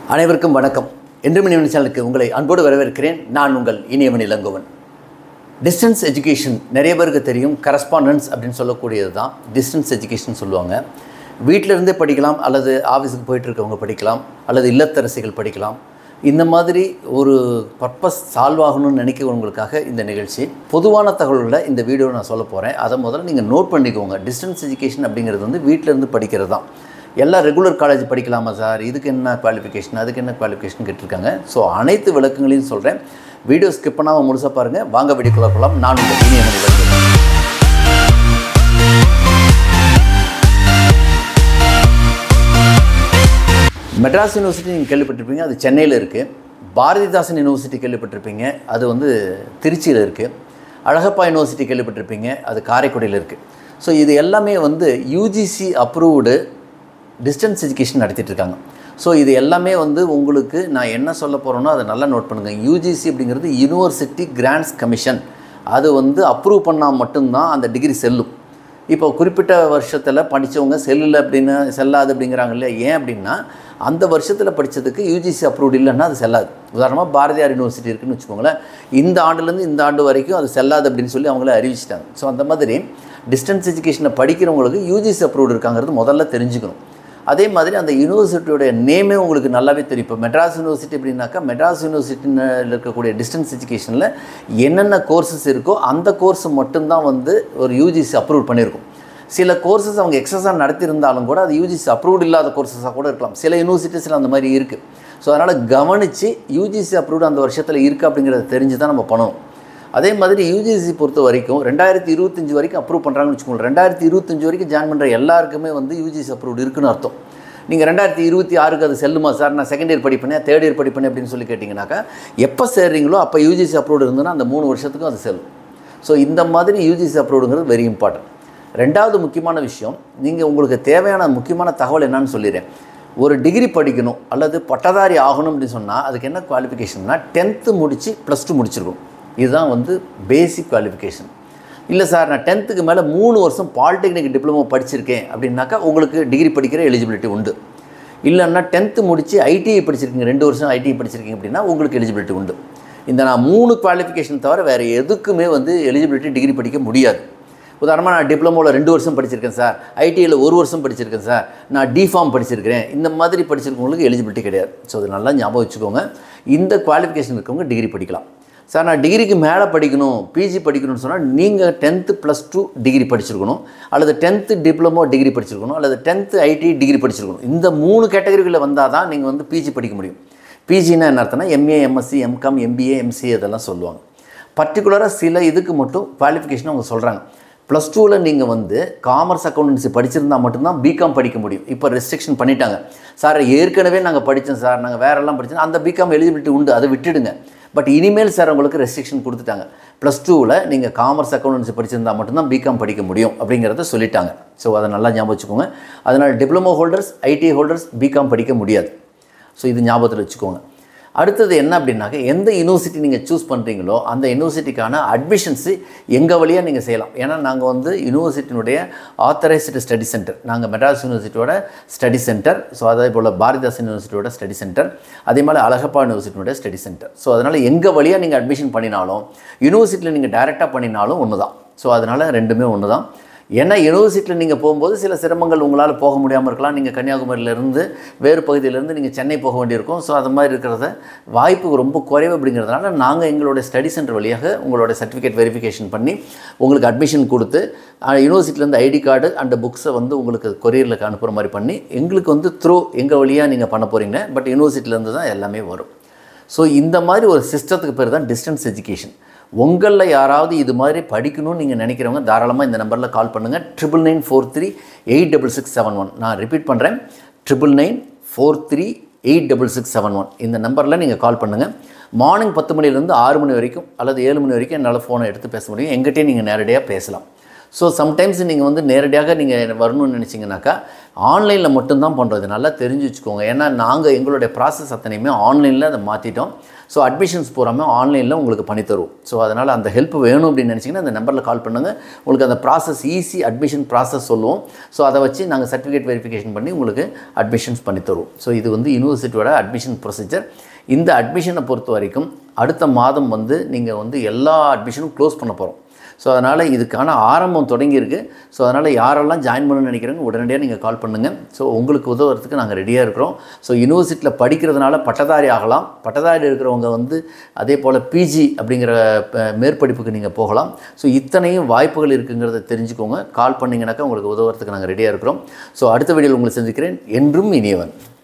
அனைவருக்கும் வணக்கம் என்றும் இனிவன் சேனலுக்கு உங்களை அன்போடு வரவேற்கிறேன் நான் உங்கள் இனியவன் இளங்கோவன் டிஸ்டன்ஸ் எஜுகேஷன் நிறைய பேருக்கு தெரியும் கரஸ்பாண்டன்ஸ் அப்படின்னு சொல்லக்கூடியது தான் டிஸ்டன்ஸ் எஜுகேஷன் சொல்லுவாங்க வீட்டில இருந்தே படிக்கலாம் அல்லது ஆஃபீஸுக்கு போயிட்டு இருக்கவங்க படிக்கலாம் அல்லது இல்லத்தரசிகள் படிக்கலாம் இந்த மாதிரி ஒரு பர்பஸ் சால்வ் ஆகணும்னு நினைக்கிறவங்களுக்காக இந்த நிகழ்ச்சி பொதுவான தகவல்களை இந்த வீடியோ நான் சொல்ல போகிறேன் அதை முதல்ல நீங்கள் நோட் பண்ணிக்கோங்க டிஸ்டன்ஸ் எஜுகேஷன் அப்படிங்கிறது வந்து வீட்டில இருந்து படிக்கிறது தான் எல்லாம் ரெகுலர் காலேஜ் படிக்கலாமா சார் இதுக்கு என்ன குவாலிஃபிகேஷன் அதுக்கு என்ன குவாலிஃபிகேஷன் கேட்டிருக்காங்க ஸோ அனைத்து விளக்கங்களையும் சொல்கிறேன் வீடியோ ஸ்கிப் பண்ணாமல் முழுசாக பாருங்கள் வாங்க வீடியோக்குள்ள போகலாம் நான் உங்கள் இனிய மனிதர்கள் மெட்ராஸ் யூனிவர்சிட்டி நீங்கள் கேள்விப்பட்டிருப்பீங்க அது சென்னையில் இருக்குது பாரதிதாசன் யூனிவர்சிட்டி கேள்விப்பட்டிருப்பீங்க அது வந்து திருச்சியில் இருக்குது அழகப்பா யூனிவர்சிட்டி கேள்விப்பட்டிருப்பீங்க அது காரைக்குடியில் இருக்குது ஸோ இது எல்லாமே வந்து யூஜிசி அப்ரூவ்டு டிஸ்டன்ஸ் எஜுகேஷன் நடத்திட்டு இருக்காங்க ஸோ இது எல்லாமே வந்து உங்களுக்கு நான் என்ன சொல்ல போகிறேனோ அதை நல்லா நோட் பண்ணுங்கள் யூஜிசி அப்படிங்கிறது யூனிவர்சிட்டி கிராண்ட்ஸ் கமிஷன் அது வந்து அப்ரூவ் பண்ணால் மட்டும்தான் அந்த டிகிரி செல்லும் இப்போ குறிப்பிட்ட வருஷத்தில் படித்தவங்க செல்லில் அப்படின்னு செல்லாது அப்படிங்கிறாங்க இல்லையா ஏன் அப்படின்னா அந்த வருஷத்தில் படித்ததுக்கு யூஜிசி அப்ரூவ்டு இல்லைன்னா அது செல்லாது உதாரணமாக பாரதியார் யூனிவர்சிட்டி இருக்குன்னு வச்சுக்கோங்களேன் இந்த ஆண்டுலேருந்து இந்த ஆண்டு வரைக்கும் அது செல்லாது அப்படின்னு சொல்லி அவங்கள அறிவிச்சிட்டாங்க ஸோ அந்த மாதிரி டிஸ்டன்ஸ் எஜுகேஷனை படிக்கிறவங்களுக்கு யூஜிசி அப்ரூவ்டு இருக்காங்கிறது முதல்ல தெரிஞ்சுக்கணும் அதே மாதிரி அந்த யூனிவர்சிட்டியோடைய நேமே உங்களுக்கு நல்லாவே தெரியும் இப்போ மெட்ராஸ் யூனிவர்சிட்டி அப்படின்னாக்கா மெட்ராஸ் யூனிவர்சிட்டியில் இருக்கக்கூடிய டிஸ்டன்ஸ் எஜுகேஷனில் என்னென்ன கோர்சஸ் இருக்கோ அந்த கோர்ஸ் மட்டும்தான் வந்து ஒரு யூஜிசி அப்ரூவ் பண்ணியிருக்கும் சில கோர்சஸ் அவங்க எக்ஸஸாக நடத்தியிருந்தாலும் கூட அது யூஜிசி அப்ரூவ்டு இல்லாத கோர்சஸாக கூட இருக்கலாம் சில யூனிவர்சிட்டிஸில் அந்த மாதிரி இருக்குது ஸோ அதனால் கவனித்து யூஜிசி அப்ரூவ்டு அந்த வருஷத்தில் இருக்குது அப்படிங்கிறத தெரிஞ்சு தான் நம்ம பண்ணணும் அதே மாதிரி யூஜிசி பொறுத்த வரைக்கும் ரெண்டாயிரத்தி இருபத்தஞ்சி வரைக்கும் அப்ரூவ் பண்ணுறாங்கன்னு வச்சுக்கோங்க ரெண்டாயிரத்தி இருபத்தஞ்சி வரைக்கும் ஜாயின் பண்ணுற எல்லாருக்குமே வந்து யூஜிசி அப்ரூவ்டு இருக்குன்னு அர்த்தம் நீங்கள் ரெண்டாயிரத்தி இருபத்தி ஆறுக்கு அது செல்லுமா சார் நான் செகண்ட் இயர் படிப்பேன் தேர்ட் இயர் படிப்பேன் அப்படின்னு சொல்லி கேட்டிங்கனாக்கா எப்போ சேர்றீங்களோ அப்போ யூஜிசி அப்ரூவ்டு இருந்ததுன்னா அந்த மூணு வருஷத்துக்கும் அது செல்லும் ஸோ இந்த மாதிரி யூஜிசி அப்ரூவ்டுங்கிறது வெரி இம்பார்ட்டன்ட் ரெண்டாவது முக்கியமான விஷயம் நீங்கள் உங்களுக்கு தேவையான முக்கியமான தகவல் என்னன்னு சொல்லிடுறேன் ஒரு டிகிரி படிக்கணும் அல்லது பட்டதாரி ஆகணும் அப்படின்னு சொன்னால் அதுக்கு என்ன குவாலிஃபிகேஷன்னா டென்த்து முடித்து ப்ளஸ் டூ முடிச்சிருக்கணும் இதுதான் வந்து பேசிக் குவாலிஃபிகேஷன் இல்லை சார் நான் டென்த்துக்கு மேலே மூணு வருஷம் பாலிடெக்னிக் டிப்ளமோ படிச்சிருக்கேன் அப்படின்னாக்கா உங்களுக்கு டிகிரி படிக்கிற எலிஜிபிலிட்டி உண்டு இல்லைன்னா டென்த்து முடித்து ஐடிஐ படிச்சிருக்கீங்க ரெண்டு வருஷம் ஐடிஐ படிச்சிருக்கீங்க அப்படின்னா உங்களுக்கு எலிஜிபிலிட்டி உண்டு இந்த நான் மூணு குவாலிஃபிகேஷன் தவிர வேறு எதுக்குமே வந்து எலிஜிபிலிட்டி டிகிரி படிக்க முடியாது உதாரணமாக நான் டிப்ளமோவில் ரெண்டு வருஷம் படிச்சிருக்கேன் சார் ஐடிஐயில் ஒரு வருஷம் படிச்சிருக்கேன் சார் நான் டிஃபார்ம் படிச்சிருக்கிறேன் இந்த மாதிரி படிச்சிருக்கவங்களுக்கு எலிஜிபிலிட்டி கிடையாது ஸோ அது நல்லா ஞாபகம் வச்சுக்கோங்க இந்த குவாலிஃபிகேஷன் இருக்கவங்க டிகிரி படிக்கலாம் சார் நான் டிகிரிக்கு மேலே படிக்கணும் பிஜி படிக்கணும்னு சொன்னால் நீங்கள் டென்த்து ப்ளஸ் டூ டிகிரி படிச்சிருக்கணும் அல்லது டென்த்து டிப்ளமோ டிகிரி படிச்சிருக்கணும் அல்லது டென்த்து ஐடி டிகிரி படிச்சிருக்கணும் இந்த மூணு கேட்டகரிகளில் வந்தால் தான் நீங்கள் வந்து பிஜி படிக்க முடியும் பிஜின்னா என்ன அர்த்தம்னா MA MSc MCom MBA MCA இதெல்லாம் சொல்லுவாங்க பர்டிகுலராக சில இதுக்கு மட்டும் குவாலிஃபிகேஷன் அவங்க சொல்கிறாங்க ப்ளஸ் டூவில் நீங்கள் வந்து காமர்ஸ் அக்கௌண்டன்சி படிச்சிருந்தால் மட்டும்தான் பிகாம் படிக்க முடியும் இப்போ ரெஸ்ட்ரிக்ஷன் பண்ணிட்டாங்க சார் ஏற்கனவே நாங்கள் படித்தோம் சார் நாங்கள் வேறெல்லாம் படித்தோம் அந்த பிகாம் எலிஜிபிலிட்டி உண்டு அதை விட்டுடுங்க பட் இனிமேல் சார் உங்களுக்கு ரெஸ்ட்ரிக்ஷன் கொடுத்துட்டாங்க ப்ளஸ் டூவில் நீங்கள் காமர்ஸ் அக்கௌண்டன்சி படிச்சிருந்தா மட்டும்தான் பிகாம் படிக்க முடியும் அப்படிங்கிறத சொல்லிட்டாங்க ஸோ அதை நல்லா ஞாபகம் வச்சுக்கோங்க அதனால் diploma holders IT holders BCom படிக்க முடியாது ஸோ இது ஞாபகத்தில் வச்சுக்கோங்க அடுத்தது என்ன அப்படின்னாக்க எந்த யூனிவர்சிட்டி நீங்கள் சூஸ் பண்ணுறீங்களோ அந்த யூனிவர்சிட்டிக்கான அட்மிஷன்ஸு எங்கள் வழியாக நீங்கள் செய்யலாம் ஏன்னா நாங்கள் வந்து யூனிவர்சிட்டியினுடைய ஆத்தரைஸ்டு ஸ்டடி சென்டர் நாங்கள் மெட்ராஸ் யூனிவர்சிட்டியோட ஸ்டடி சென்டர் ஸோ அதே போல் பாரதிதாசன் யூனிவர்சிட்டியோட ஸ்டடி சென்டர் அதே மாதிரி அழகப்பா யூனிவர்சிட்டியோட ஸ்டடி சென்டர் ஸோ அதனால் எங்கள் வழியாக நீங்கள் அட்மிஷன் பண்ணினாலும் யூனிவர்சிட்டியில் நீங்கள் டைரெக்டாக பண்ணினாலும் ஒன்று தான் ஸோ அதனால் ரெண்டுமே ஒன்று தான் ஏன்னா யூனிவர்சிட்டியில் நீங்கள் போகும்போது சில சிரமங்கள் உங்களால் போக முடியாமல் இருக்கலாம் நீங்கள் கன்னியாகுமரியிலேருந்து வேறு பகுதியிலேருந்து நீங்கள் சென்னை போக வேண்டியிருக்கும் ஸோ அது மாதிரி இருக்கிறத வாய்ப்பு ரொம்ப குறைவு அப்படிங்கிறதுனால நாங்கள் எங்களுடைய ஸ்டடி சென்டர் வழியாக உங்களோட சர்டிஃபிகேட் வெரிஃபிகேஷன் பண்ணி உங்களுக்கு அட்மிஷன் கொடுத்து யூனிவர்சிட்டிலேருந்து ஐடி கார்டு அண்ட் புக்ஸை வந்து உங்களுக்கு கொரியரில் அனுப்புகிற மாதிரி பண்ணி எங்களுக்கு வந்து த்ரூ எங்கள் வழியாக நீங்கள் பண்ண போகிறீங்க பட் யூனிவர்சிட்டிலேருந்து தான் எல்லாமே வரும் ஸோ இந்த மாதிரி ஒரு சிஸ்டத்துக்கு பேர் தான் டிஸ்டன்ஸ் எஜுகேஷன் உங்களில் யாராவது இது மாதிரி படிக்கணும்னு நீங்கள் நினைக்கிறவங்க தாராளமாக இந்த நம்பரில் கால் பண்ணுங்கள் triple nine four three eight double six seven one நான் ரிப்பீட் பண்ணுறேன் triple nine four three eight double six seven one இந்த நம்பரில் நீங்கள் கால் பண்ணுங்கள் மார்னிங் பத்து மணிலேருந்து ஆறு மணி வரைக்கும் அல்லது ஏழு மணி வரைக்கும் என்னால் ஃபோனை எடுத்து பேச முடியும் எங்கிட்டே நீங்கள் நேரடியாக பேசலாம் ஸோ சம்டைம்ஸ் நீங்கள் வந்து நேரடியாக நீங்கள் வரணும்னு நினச்சிங்கனாக்கா ஆன்லைனில் மட்டும்தான் பண்ணுறது நல்லா தெரிஞ்சு வச்சுக்கோங்க ஏன்னா நாங்கள் எங்களுடைய ப்ராசஸ் அத்தனையுமே ஆன்லைனில் அதை மாற்றிட்டோம் ஸோ அட்மிஷன்ஸ் பூராமே ஆன்லைனில் உங்களுக்கு பண்ணித்தருவோம் ஸோ அதனால் அந்த ஹெல்ப் வேணும் அப்படின்னு நினச்சிங்கன்னா அந்த நம்பரில் கால் பண்ணுங்கள் உங்களுக்கு அந்த ப்ராசஸ் ஈஸி அட்மிஷன் ப்ராசஸ் சொல்லுவோம் ஸோ அதை வச்சு நாங்கள் சர்டிஃபிகேட் வெரிஃபிகேஷன் பண்ணி உங்களுக்கு அட்மிஷன்ஸ் பண்ணி தருவோம் ஸோ இது வந்து யூனிவர்சிட்டியோட அட்மிஷன் ப்ரொசீஜர் இந்த அட்மிஷனை பொறுத்த வரைக்கும் அடுத்த மாதம் வந்து நீங்கள் வந்து எல்லா அட்மிஷனும் க்ளோஸ் பண்ண போகிறோம் ஸோ அதனால் இதுக்கான ஆரம்பம் தொடங்கியிருக்கு ஸோ அதனால் யாரெல்லாம் ஜாயின் பண்ணணும்னு நினைக்கிறீங்க உடனடியாக நீங்கள் கால் பண்ணுங்கள் ஸோ உங்களுக்கு உதவுறதுக்கு நாங்கள் ரெடியாக இருக்கிறோம் ஸோ யூனிவர்சிட்டியில் படிக்கிறதுனால பட்டதாரி ஆகலாம் பட்டதாரி இருக்கிறவங்க வந்து அதே போல் பிஜி அப்படிங்கிற ப- மேற்படிப்புக்கு நீங்கள் போகலாம் ஸோ இத்தனையும் வாய்ப்புகள் இருக்குங்கிறத தெரிஞ்சுக்கோங்க கால் பண்ணிங்கனாக்கா உங்களுக்கு உதவுறதுக்கு நாங்கள் ரெடியாக இருக்கிறோம் ஸோ அடுத்த வீடியோவில் உங்களை சந்திக்கிறேன் என்றும் இனியவன்